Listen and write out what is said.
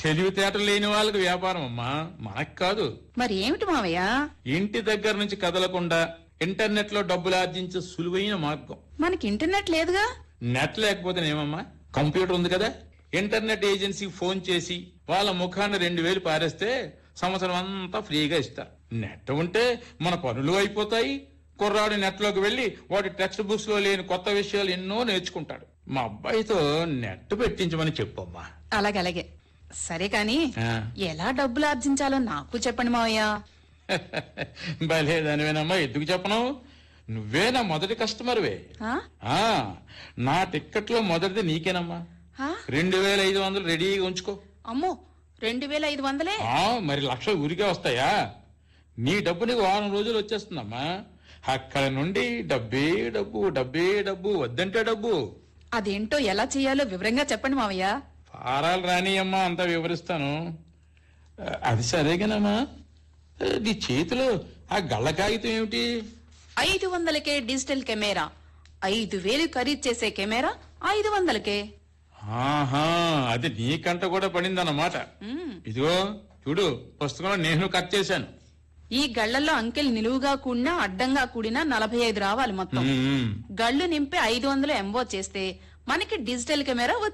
తెలివితేటలు లేని వాళ్ళకి వ్యాపారం అమ్మా మనకు కాదు మరి ఏమిటి మావయ్య ఇంటి దగ్గర నుంచి కదలకుండా ఇంటర్నెట్ లో డబ్బులు ఆర్జించే సులువైన మార్గం మనకి ఇంటర్నెట్ లేదుగా నెట్ లేకపోతేనేమమ్మా కంప్యూటర్ ఉంది కదా ఇంటర్నెట్ ఏజెన్సీ ఫోన్ చేసి వాళ్ళ ముఖాన్ని రెండు వేలు పారేస్తే సంవత్సరం అంతా ఫ్రీగా ఇస్తారు నెట్ ఉంటే మన పనులు అయిపోతాయి కుర్రాడు నెట్ లోకి వెళ్లి వాడి టెక్స్ట్ బుక్స్ లో లేని కొత్త విషయాలు ఎన్నో నేర్చుకుంటాడు మా అబ్బాయితో నెట్ పెట్టించమని చెప్పమ్మా అలాగే అలాగే సరే కాని ఆ. ఎలా డబ్బులు ఆర్జించాలో నాకు చెప్పండి మావయ్య భలేదానివేనమ్మా ఎందుకు చెప్పను నువ్వే నా మొదటి కస్టమర్వే ఆ? ఆ నా టిక్కెట్లో మొదటిది నీకేనమ్మా ఆ? రెండు వేల ఐదు వందలు రెడీగా ఉంచుకో అమ్మో రెండు వేల ఐదు వందలే ఆ మరి లక్ష ఊరికే వస్తాయా నీ డబ్బు నీకు వారం రోజులు వచ్చేస్తుందమ్మా అక్కడ నుండి డబ్బే డబ్బు డబ్బే డబ్బు వద్దంటే డబ్బు అదేంటో ఎలా చేయాలో వివరంగా చెప్పండి మావయ్య ఫారాలు రానియమ్మా అంతా వివరిస్తాను ఆ, అది సరేగానమ్మా ఆ, నీ చేతిలో ఆ గళ్ళ కాగితం ఏమిటి ఐదు వందలకే డిజిటల్ కెమెరా ఐదు వేలు ఖరీదు చేసే కెమెరా ఐదు వందలకే ఆహా అది నీకంట కూడా పడిందన్నమాట మ్మ్. ఇదిగో చూడు పుస్తకంలో నేను కట్ చేశాను ఈ గళ్లలో అంకెలు నిలువుగా కూడినా అడ్డంగా కూడినా నలభై ఐదు రావాలి మొత్తం మ్మ్. గళ్ళు నింపి ఐదు వందలు ఎంబో చేస్తే మనకి డిజిటల్ కెమెరా